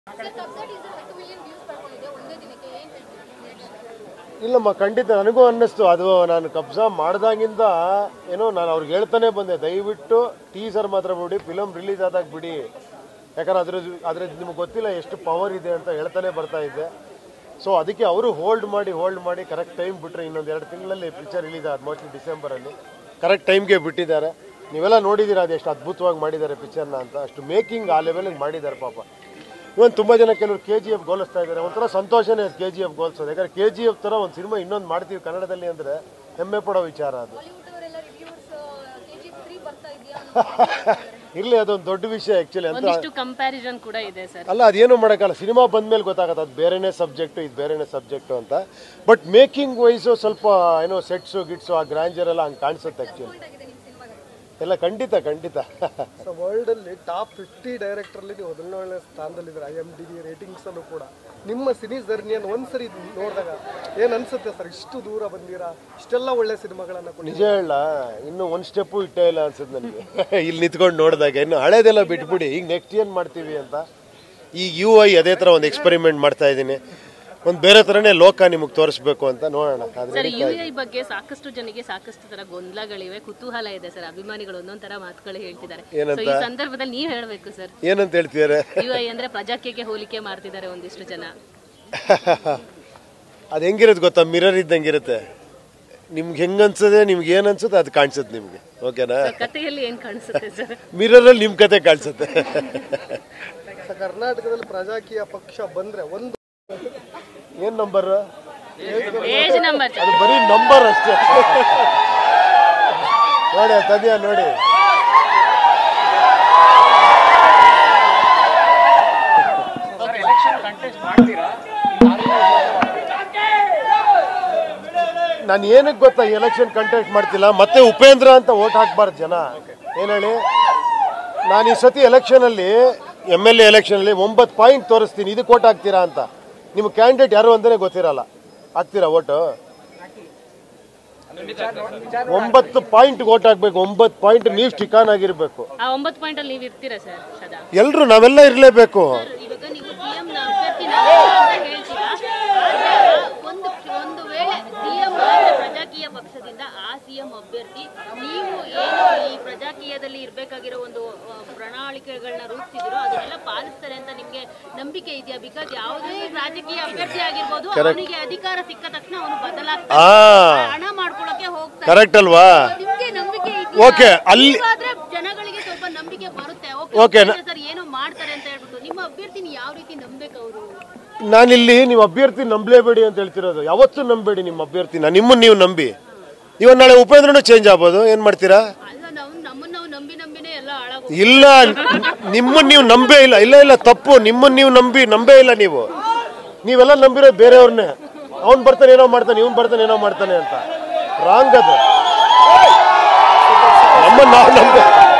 ಇಲ್ಲಮ್ಮ ಖಂಡಿತ ನನಗೂ ಅನ್ನಿಸ್ತು ಅದು ನಾನು ಕಬ್ಜಾ ಮಾಡ್ದಾಗಿಂದ ಏನೋ ನಾನು ಅವ್ರಿಗೆ ಹೇಳ್ತಾನೆ ಬಂದೆ ದಯವಿಟ್ಟು ಟೀಸರ್ ಮಾತ್ರ ಬಿಡಿ ಫಿಲಮ್ ರಿಲೀಸ್ ಆದಾಗ ಬಿಡಿ ಯಾಕಂದ್ರೆ ಅದ್ರ ಅದ್ರ ನಿಮ್ಗೆ ಗೊತ್ತಿಲ್ಲ ಎಷ್ಟು ಪವರ್ ಇದೆ ಅಂತ ಹೇಳ್ತಾನೆ ಬರ್ತಾ ಇದ್ದೆ ಸೊ ಅದಕ್ಕೆ ಅವರು ಹೋಲ್ಡ್ ಮಾಡಿ ಹೋಲ್ಡ್ ಮಾಡಿ ಕರೆಕ್ಟ್ ಟೈಮ್ ಬಿಟ್ಟರೆ ಇನ್ನೊಂದು ಎರಡು ತಿಂಗಳಲ್ಲಿ ಪಿಕ್ಚರ್ ರಿಲೀಸ್ ಆದ ಮೋಸ್ಟ್ಲಿ ಡಿಸೆಂಬರಲ್ಲಿ ಕರೆಕ್ಟ್ ಟೈಮ್ಗೆ ಬಿಟ್ಟಿದ್ದಾರೆ ನೀವೆಲ್ಲ ನೋಡಿದ್ದೀರಾ ಅದು ಎಷ್ಟು ಅದ್ಭುತವಾಗಿ ಮಾಡಿದ್ದಾರೆ ಪಿಕ್ಚರ್ನ ಅಂತ ಅಷ್ಟು ಮೇಕಿಂಗ್ ಆ ಲೆವೆಲಿಗೆ ಮಾಡಿದ್ದಾರೆ ಪಾಪ ಇವನ್ ತುಂಬ ಜನ ಕೆಲವರು ಕೆ ಜಿ ಎಫ್ ಗೋಲಿಸ್ತಾ ಇದ್ದಾರೆ ಒಂಥರ ಸಂತೋಷನೇ ಕೆ ಜಿ ಎಫ್ ಗೋಲ್ಸೋದು ಯಾಕಂದ್ರೆ ಕೆ ಜಿ ಎಫ್ ಥರ ಒಂದು ಸಿನಿಮಾ ಇನ್ನೊಂದು ಮಾಡ್ತೀವಿ ಕನ್ನಡದಲ್ಲಿ ಅಂದರೆ ಹೆಮ್ಮೆ ಪಡೋ ವಿಚಾರ ಅದು ಇರಲಿ ಅದೊಂದು ದೊಡ್ಡ ವಿಷಯ ಆ್ಯಕ್ಚುಲಿ ಅಂತ ಒಂದಿಷ್ಟು ಕಂಪ್ಯಾರಿಸನ್ ಕೂಡ ಇದೆ ಸರ್ ಅಲ್ಲ ಅದೇನು ಮಾಡೋಕ್ಕಲ್ಲ ಸಿನಿಮಾ ಬಂದ್ಮೇಲೆ ಗೊತ್ತಾಗತ್ತೆ ಅದು ಬೇರೆನೇ ಸಬ್ಜೆಕ್ಟು ಇದು ಬೇರೆನೇ ಸಬ್ಜೆಕ್ಟು ಅಂತ ಬಟ್ ಮೇಕಿಂಗ್ ವೈಸು ಸ್ವಲ್ಪ ಏನೋ ಸೆಟ್ಸು ಗಿಟ್ಸು ಆ ಗ್ರ್ಯಾಂಜರ್ ಎಲ್ಲ ಹಂಗೆ ಕಾಣಿಸುತ್ತೆ ಆ್ಯಕ್ಚುಲಿ ಎಲ್ಲ ಖಂಡಿತ ಖಂಡಿತ ಸೊ ವರ್ಲ್ಡ್ ಅಲ್ಲಿ ಟಾಪ್ ಫಿಫ್ಟಿ ಡೈರೆಕ್ಟರ್ ಅಲ್ಲಿ ನೀವು ಮೊದಲನೇ ಸ್ಥಾನದಲ್ಲಿದ್ದಾರೆ I M D B ratings ಅಲ್ಲೂ ಕೂಡ ನಿಮ್ಮ ಸಿನಿ ಜರ್ನಿಯನ್ನು ಒಂದ್ಸರಿ ನೋಡಿದಾಗ ಏನ್ ಅನ್ಸುತ್ತೆ ಸರ್ ಇಷ್ಟು ದೂರ ಬಂದಿರಾ ಇಷ್ಟೆಲ್ಲ ಒಳ್ಳೆ ಸಿನಿಮಾಗಳನ್ನ ಕೊಡಿ ನಿಜ ಹೇಳ ಇನ್ನು ಒಂದು ಸ್ಟೆಪ್ಪು ಇಟ್ಟೇ ಇಲ್ಲ ಅನ್ಸುತ್ತೆ ನನಗೆ ಇಲ್ಲಿ ನಿಂತ್ಕೊಂಡು ನೋಡಿದಾಗ ಇನ್ನು ಹಳೇದೆಲ್ಲ ಬಿಟ್ಬಿಡಿ ಈಗ ನೆಕ್ಸ್ಟ್ ಏನು ಮಾಡ್ತೀವಿ ಅಂತ ಈಗ ಯು ಐ ಅದೇ ಥರ ಒಂದು ಎಕ್ಸ್ಪೆರಿಮೆಂಟ್ ಮಾಡ್ತಾ ಇದ್ದೀನಿ ಒಂದು ಬೇರೆ ಥರನೇ ಲೋಕ ನಿಮಗೆ ತೋರಿಸ್ಬೇಕು ಅಂತ ನೋಡೋಣ ಸರ್ ಅದ್ರ ಯು ಐ ಬಗ್ಗೆ ಸಾಕಷ್ಟು ಜನಕ್ಕೆ ಸಾಕಷ್ಟು ತರ ಗೊಂದಲಗಳಿವೆ ಕುತೂಹಲ ಇದೆ ಸರ್ ಅಭಿಮಾನಿಗಳು ಒಂದೊಂದ್ ತರ ಮಾತುಗಳು ಹೇಳ್ತಿದ್ದಾರೆ ಸೊ ಈ ಸಂದರ್ಭದಲ್ಲಿ ನೀವ್ ಹೇಳ್ಬೇಕು ಸರ್ ಏನಂತ ಹೇಳ್ತಿದ್ದಾರೆ ಯು ಐ ಅಂದ್ರೆ ಪ್ರಜಾಕ್ಯಕ್ಕೆ ಹೋಲಿಕೆ ಮಾಡ್ತಿದ್ದಾರೆ ಒಂದಿಷ್ಟು ಜನ ಅದು ಹೆಂಗಿರುತ್ತೆ ಗೊತ್ತಾ ಮಿರರ್ ಇದ್ದಂಗಿರುತ್ತೆ ನಿಮ್ಗೆ ಹೆಂಗ್ ಅನ್ಸದೆ ನಿಮ್ಗೆ ಏನ್ ಅನ್ಸುತ್ತೆ ಅದು ಕಾಣಿಸುತ್ತೆ ನಿಮ್ಗೆ ಓಕೆನಾ ಕಥೆಯಲ್ಲಿ ಏನ್ ಕಾಣಿಸುತ್ತೆ ಸರ್ ಮಿರರಲ್ಲಿ ನಿಮ್ ಕತೆ ಕಾಣಿಸುತ್ತೆ ಸೊ ಕರ್ನಾಟಕದಲ್ಲಿ ಪ್ರಜಾಕೀಯ ಪಕ್ಷ ಬಂದ್ರೆ ಒಂದು ಏನ್ ನಂಬರ್ ಏಜ್ ನಂಬರ್ ಅದು ಬರೀ ನಂಬರ್ ಅಷ್ಟೇ ನೋಡಿ ತದ್ಯಾ ನೋಡಿ ನಾನು ಏನಕ್ಕೆ ಗೊತ್ತಾ ಎಲೆಕ್ಷನ್ ಕಂಟೆಸ್ಟ್ ಮಾಡ್ತಿಲ್ಲ ಮತ್ತೆ ಉಪೇಂದ್ರ ಅಂತ ಓಟ್ ಹಾಕ್ಬಾರ್ದು ಜನ ಏನ್ ಹೇಳಿ ನಾನು ಈ ಸತಿ ಎಲೆಕ್ಷನಲ್ಲಿ ಎಮ್ ಎಲ್ ಎ ಎಲೆಕ್ಷನಲ್ಲಿ ಒಂಬತ್ತು ಪಾಯಿಂಟ್ ತೋರಿಸ್ತೀನಿ ಇದಕ್ಕೆ ಓಟ್ ಹಾಕ್ತೀರಾ ಅಂತ ನಿಮ್ಮ ಕ್ಯಾಂಡಿಡೇಟ್ ಯಾರು ಅಂತಲೇ ಗೊತ್ತಿರಲ್ಲ ಹಾಕ್ತೀರಾ ಓಟು ಒಂಬತ್ತು ಪಾಯಿಂಟ್ ಓಟ್ ಹಾಕ್ಬೇಕು ಒಂಬತ್ತು ಪಾಯಿಂಟ್ ನೀವು ಸ್ಟಿಕಾನ್ ಆಗಿರ್ಬೇಕು ಆ ಒಂಬತ್ತು ಪಾಯಿಂಟ್ ಅಲ್ಲಿ ನೀವ್ ಇರ್ತೀರಾ ಸರ್ ಸದಾ ಎಲ್ರು ನಾವೆಲ್ಲ ಇರಲೇಬೇಕು ಇವಾಗ ನೀವು ಸಿಎಂ ಅಭ್ಯರ್ಥಿ ನಾವೇ ಅಂತ ಹೇಳ್ತೀರಾ ಆದ್ರೆ ಒಂದು ಒಂದು ವೇಳೆ ಸಿಎಂ ಪ್ರಜಾಕೀಯ ಪಕ್ಷದಿಂದ ಆ ಸಿಎಂ ಅಭ್ಯರ್ಥಿ ನೀವು ಏನು ಈ ಪ್ರಜಾಕೀಯದಲ್ಲಿ ಇರ್ಬೇಕಾಗಿರೋ ಒಂದು ಆ, ಪ್ರಣಾಳಿಕೆಗಳನ್ನ ರೂಪಿಸಿದಿರೋ ಅದನ್ನೆಲ್ಲ ಪಾಲಿಸ್ತಾರೆ ಅಂತ ನಿಮ್ಗೆ ನಂಬಿಕೆ ಇದೆಯಾ ಬಿಕಾಸ್ ಯಾವುದೇ ರಾಜಕೀಯ ಅಭ್ಯರ್ಥಿ ಆಗಿರ್ಬೋದು ಅವನಿಗೆ ಅಧಿಕಾರ ಸಿಕ್ಕ ತಕ್ಷಣ ಅವನು ಬದಲಾಗ್ತಾನೆ ಆ ಹಣ ಮಾಡ್ಕೊಳಕ್ಕೆ ಹೋಗ್ತಾನೆ ಕರೆಕ್ಟ್ ಅಲ್ವಾ ನಿಮ್ಗೆ ನಂಬಿಕೆ Okay, ಅಲ್ಲಿ- ನೀವಾದ್ರೆ ಜನಗಳಿಗೆ ಸ್ವಲ್ಪ ನಂಬಿಕೆ ಬರುತ್ತೆ Okay, ಓಕೆ ಸರ್ ಏನೋ ಮಾಡ್ತಾರೆ ಅಂತ ಹೇಳ್ಬಿಟ್ಟು ನಿಮ್ಮ ಅಭ್ಯರ್ಥಿನ ಯಾವ ರೀತಿ ನಂಬೇಕು ಅವರು ನಾನಿಲ್ಲಿ ನೀವು ಅಭ್ಯರ್ಥಿ ನಂಬಲೇಬೇಡಿ ಅಂತ ಹೇಳ್ತಿರೋದು ಯಾವತ್ತೂ ನಂಬೇಡಿ ನಿಮ್ಮ ಅಭ್ಯರ್ಥಿನ ನಿಮ್ಮನ್ನ ನೀವು ನಂಬಿ ಇವನ್ ನಾಳೆ ಉಪೇಂದ್ರನು ಚೇಂಜ್ ಆಗ್ಬೋದು ಏನ್ ಮಾಡ್ತೀರಾ ಅಲ್ಲ ನಾವು ನಮ್ಮನ್ನ ನಾವು ನಂಬಿ ನಂಬಿನೇ ಎಲ್ಲ ಹಾಳಾಗ ಇಲ್ಲ ನಿಮ್ಮನ್ನ ನೀವು ನಂಬೇ ಇಲ್ಲ ಇಲ್ಲ ಇಲ್ಲ ತಪ್ಪು ನಿಮ್ಮನ್ನ ನೀವು ನಂಬಿ ನಂಬೇ ಇಲ್ಲ ನೀವು ನೀವೆಲ್ಲ ನಂಬಿರೋದು ಬೇರೆಯವ್ರನ್ನೇ ಅವ್ನ್ ಬರ್ತಾನೆ ಏನೋ ಮಾಡ್ತಾನೆ ಇವ್ನ್ ಬರ್ತಾನೆ ಏನೋ ಮಾಡ್ತಾನೆ ಅಂತ ರಾಂಗ್ ಅದು ನಮ್ಮನ್ನ ನಾವು ನಂಬ